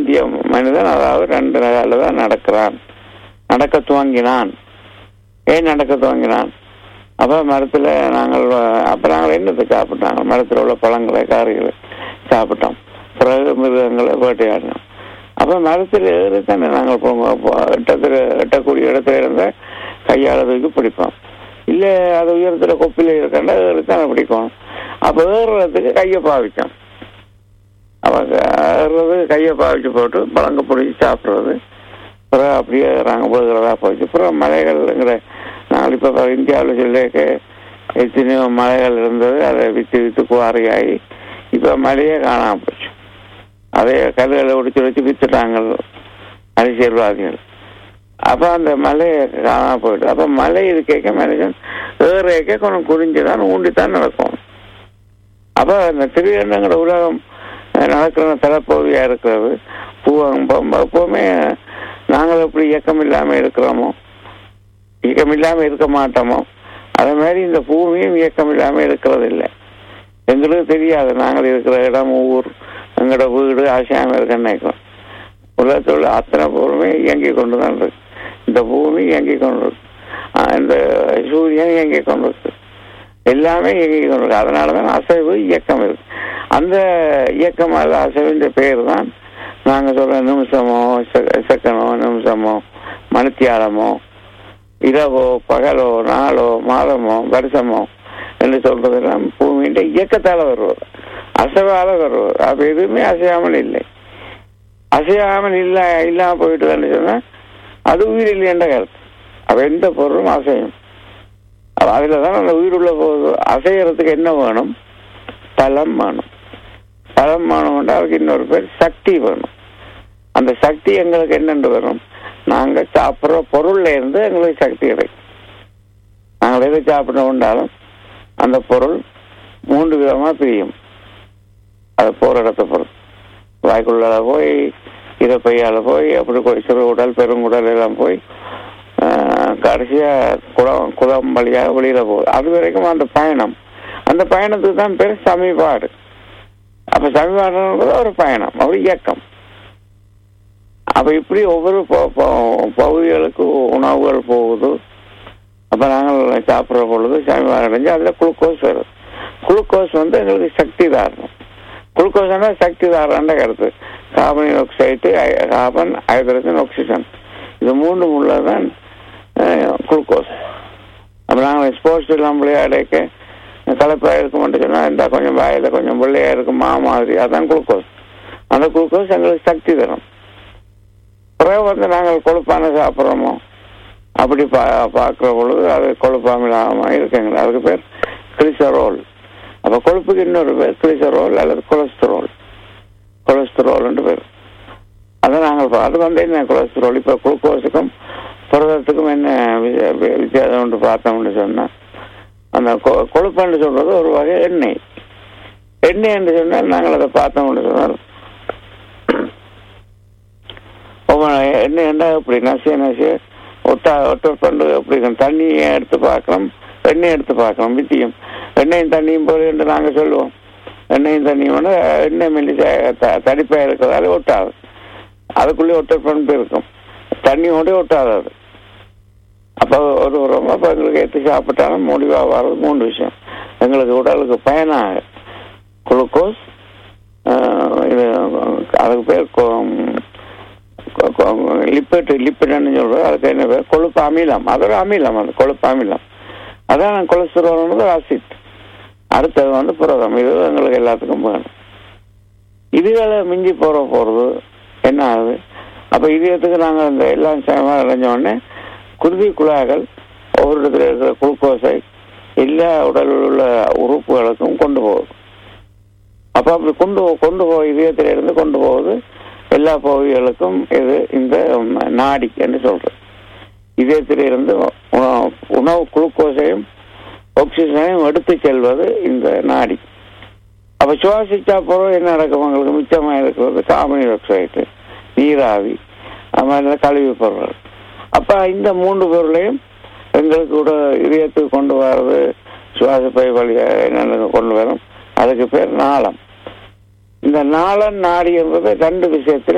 இந்திய மனிதன் அதாவது ரெண்டு காலில் தான் நடக்கிறான் நடக்க துவங்கினான் ஏன் நடக்க துவங்கினான் அப்ப மரத்துல நாங்கள் வ- அப்ப நாங்கள் என்னத்தை சாப்பிட்டாங்க மரத்துல உள்ள பழங்களை காரிகளை சாப்பிட்டோம் பிறகு மிருகங்களை வேட்டையாடினோம் அப்ப மரத்தில் ஏறி தானே நாங்கள் போங்க அப்போ எட்டத்துல எட்டக்கூடிய இடத்துல இருந்த கையால தூக்கி பிடிப்போம் இல்ல அது உயரத்துல கொப்பில இருக்கண்டா ஏறி தானே பிடிக்கும் அப்ப ஏறுறதுக்கு கையை பாவிக்கும் அவங்க ஏறுறது கையை பாவிச்சு போட்டு பழங்க பிடிச்சி சாப்பிடுறது பிறகு அப்படியே ஏறாங்க போகிறதா போச்சு அப்புறம் மலைகள்ங்கிற நாங்கள் இப்போ இந்தியாவில் சொல்லிக்க எத்தனையோ மலைகள் இருந்தது அதை வித்து வித்து குவாரியாகி இப்போ மலையே காணாம போச்சு அதே கல்லுகளை உடிச்சு வச்சு வித்துட்டாங்க அரசியல்வாதிகள் அப்ப அந்த மலையை காணாம போயிட்டு அப்ப மலை இது கேட்க மனுஷன் ஏறைக்க கொஞ்சம் குறிஞ்சுதான் ஊண்டித்தான் நடக்கும் அப்ப அந்த திடீர்னுங்கிற உலகம் அஹ், நடக்கிற தலைப்பகுதியா இருக்கிறது பூவம் எப்பவுமே நாங்கள் எப்படி இயக்கம் இல்லாம இருக்கிறோமோ இயக்கம் இல்லாம இருக்க மாட்டோமோ அதே மாதிரி இந்த பூமியும் இயக்கம் இல்லாம இருக்கிறது இல்லை எங்களுக்கு தெரியாது நாங்கள் இருக்கிற இடம் ஊர் எங்களோட வீடு ஆசையாம இருக்குன்னு நினைக்கிறோம் உலகத்தில் உள்ள அத்தனை பொருளுமே இயங்கி கொண்டு தான் இருக்கு இந்த பூமி இயங்கி கொண்டு இருக்கு ஆஹ் இந்த சூரியன் இயங்கி கொண்டு இருக்கு எல்லாமே இயங்கி கொண்டு இருக்கு அதனால தான் அசைவு இயக்கம் இருக்கு அந்த இயக்கம் அல்ல அசைவின்ற பெயர் தான் நாங்க சொல்ற நிமிஷமோ செ- செகண்டோ நிமிஷமோ மணித்தியாலமோ இரவோ பகலோ நாளோ மாதமோ வருஷமோ என்று சொல்றதெல்லாம் பூமியின் இயக்கத்தால வருவது அசைவால வருவது அப்ப எதுவுமே அசையாமல் இல்லை அசையாமல் இல்ல இல்லாம போயிட்டு சொன்னா அது உயிர் இல்லை என்ற கருத்து அப்ப எந்த பொருளும் அசையும் அப்ப அதுலதான் அந்த உயிருள்ள போது அசையறதுக்கு என்ன வேணும் பலம் வேணும் பலம் வேணும்னா அதுக்கு இன்னொரு பேர் சக்தி வேணும் அந்த சக்தி எங்களுக்கு என்னென்று வரும் நாங்க சாப்பிடுற பொருள்ல இருந்து எங்களுக்கு சக்தி கிடைக்கும் நாங்கள் எதை சாப்பிட உண்டாலும் அந்த பொருள் மூன்று விதமா பிரியும் அது போற இடத்தை பொறுத்து வாய்க்குள்ளால போய் இறப்பையால போய் அப்படி போய் சிறு உடல் பெருங்குடல் எல்லாம் போய் ஆஹ், கடைசியா குளம் குளம் வழியாக வெளியில போகுது அது வரைக்கும் அந்த பயணம் அந்த பயணத்துக்கு தான் பேர் சமீபாடு அப்ப சமீபாடுன்றது ஒரு பயணம் ஒரு இயக்கம் அப்ப இப்படி ஒவ்வொரு ப- ப- பகுதிகளுக்கு உணவுகள் போகுது அப்ப நாங்கள் சாப்பிடுற பொழுது சமீபாடு அடைஞ்சு அதுல குளுக்கோஸ் வருது குளுக்கோஸ் வந்து எங்களுக்கு சக்தி தாரணம் குளுக்கோஸ் சக்தி தாரண கருத்து carbon oxide carbon hydrogen oxygen இது மூணும் உள்ளதான் குளுக்கோஸ் அப்ப நாங்கள் ஸ்போர்ட்ஸ் எல்லாம் விளையாடக்க கலப்பா இருக்கும்னு சொன்னா இந்த கொஞ்சம் வாயில கொஞ்சம் வெள்ளையா இருக்கும் மா மாதிரி அதான் குளுக்கோஸ் அந்த குளுக்கோஸ் எங்களுக்கு சக்தி தரும் பிறகு வந்து நாங்கள் கொழுப்பான சாப்பிட்றோமோ அப்படி பா பார்க்குற பொழுது அது கொழுப்பாமில்லாம இருக்குங்க அதுக்கு பேர் கிளிசரோல் அப்ப கொழுப்புக்கு இன்னொரு பேர் கிளிசரோல் அல்லது கொலஸ்ட்ரால் கொலஸ்ட்ரால் பேர் அதை நாங்கள் பா- அது வந்து என்ன கொலஸ்ட்ரால் இப்ப குளுக்கோஸுக்கும் புரதத்துக்கும் என்ன வித்தியா- வி- வித்தியாசம் ஒன்று பார்த்தோம்னு சொன்னா அந்த கொ- கொழுப்புன்னு சொல்றது ஒரு வகை எண்ணெய் எண்ணெய் என்று சொன்னால் நாங்கள் அதை பார்த்தோம்னு சொன்னால் ஒவ்வொரு எண்ணெய் என்ன இப்படி நசிய நசிய ஒட்டா ஒட்ட பண்ணு அப்படி இருக்கும். தண்ணியை எடுத்து பார்க்கலாம் எண்ணெய் எடுத்து பார்க்கலாம் வித்தியம் எண்ணெயும் தண்ணியும் போல என்று நாங்கள் சொல்லுவோம் எண்ணெயும் தண்ணியும் வந்து எண்ணெய் மெல்லி தடிப்பாக இருக்கிறதால ஒட்டாது அதுக்குள்ளே ஒட்ட பண்பு இருக்கும் தண்ணியோட ஒட்டாது அது அப்போ ஒரு ரொம்ப அப்போ எங்களுக்கு எடுத்து சாப்பிட்டாலும் முடிவாக வர்றது மூணு விஷயம் எங்களுக்கு உடலுக்கு பயனாக குளுக்கோஸ் ஆஹ், இது அதுக்கு பேர் லிப்பிட் லிப்பிட்னு சொல்றோம் அதுக்கு என்ன பேர் கொழுப்பு அமிலம் அதோட அமிலம் அது கொழுப்பு அமிலம் அதான் கொலஸ்ட்ரால் ஆசிட் அடுத்தது வந்து புரதம் இது எங்களுக்கு எல்லாத்துக்கும் வேணும் இதுகளை மிஞ்சி போற போறது என்ன ஆகுது அப்ப இதயத்துக்கு நாங்க இந்த எல்லாம் சேமா அடைஞ்ச உடனே குருதி குழாய்கள் ஒவ்வொரு இடத்துல இருக்கிற குளுக்கோஸை எல்லா உடலில் உள்ள உறுப்புகளுக்கும் கொண்டு போகுது அப்ப அப்படி கொண்டு போ- கொண்டு போய் இதயத்தில இருந்து கொண்டு போகுது எல்லா பகுதிகளுக்கும் இது இந்த ம், நாடி என்று சொல்றது இதயத்தில இருந்து உணவு உணவு குளுக்கோஸையும் ஆக்சிஜனையும் எடுத்து செல்வது இந்த நாடி அப்ப சுவாசிச்சா போறோம் என்ன நடக்கும் உங்களுக்கு மிச்சமா இருக்கிறது கார்பன் டை ஆக்சைடு நீராவி அது மாதிரி கழிவு பொருள் அப்ப இந்த மூன்று பொருளையும் எங்களுக்கு கூட இதயத்துக்கு கொண்டு வர்றது சுவாசப்பை வழியாக என்னென்ன கொண்டு வரும் அதுக்கு பேர் நாளம் இந்த நாளன் நாடி என்பது ரெண்டு விஷயத்துல